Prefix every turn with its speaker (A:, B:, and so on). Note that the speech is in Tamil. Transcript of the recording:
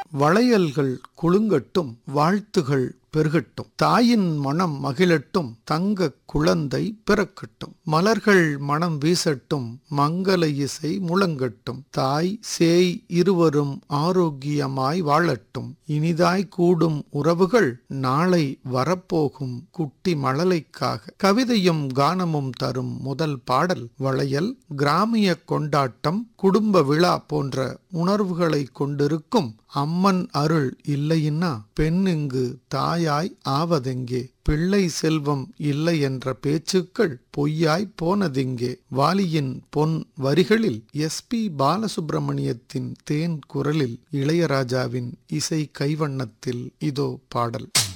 A: வளையல்கள் குலுங்கட்டும் வாழ்த்துகள் பெருகட்டும் தாயின் மனம் மகிழட்டும் தங்க குழந்தை பிறக்கட்டும் மலர்கள் மனம் வீசட்டும் மங்கள இசை முழங்கட்டும் தாய் சேய் இருவரும் ஆரோக்கியமாய் வாழட்டும் இனிதாய் கூடும் உறவுகள் நாளை வரப்போகும் குட்டி மழலைக்காக கவிதையும் கானமும் தரும் முதல் பாடல் வளையல் கிராமிய கொண்டாட்டம் குடும்ப விழா போன்ற உணர்வுகளை கொண்டிருக்கும் அம்மன் அருள் இல்லையின்னா பெண் இங்கு தாயாய் ஆவதெங்கே பிள்ளை செல்வம் இல்லை என்ற பேச்சுக்கள் பொய்யாய் போனதெங்கே வாலியின் பொன் வரிகளில் எஸ் பி பாலசுப்பிரமணியத்தின் தேன் குரலில் இளையராஜாவின் இசை கைவண்ணத்தில் இதோ பாடல்